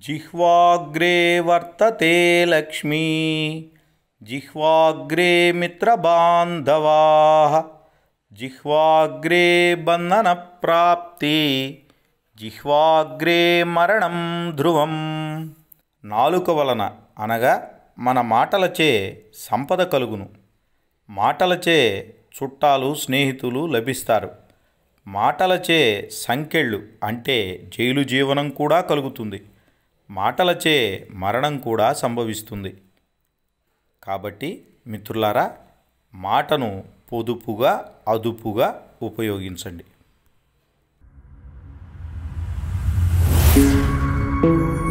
జిహ్వాగ్రే వర్తతే లక్ష్మీ జిహ్వాగ్రే మిత్రబాంధవా జిహ్వాగ్రే బంధనప్రాప్తి జిహ్వాగ్రే మరణం ధ్రువం నాలుక వలన అనగా మన మాటలచే సంపద కలుగును మాటలచే చుట్టాలు స్నేహితులు లభిస్తారు మాటలచే సంకెళ్ళు అంటే జైలు జీవనం కూడా కలుగుతుంది మాటలచే మరణం కూడా సంభవిస్తుంది కాబట్టి మిత్రులారా మాటను పొదుపుగా అదుపుగా ఉపయోగించండి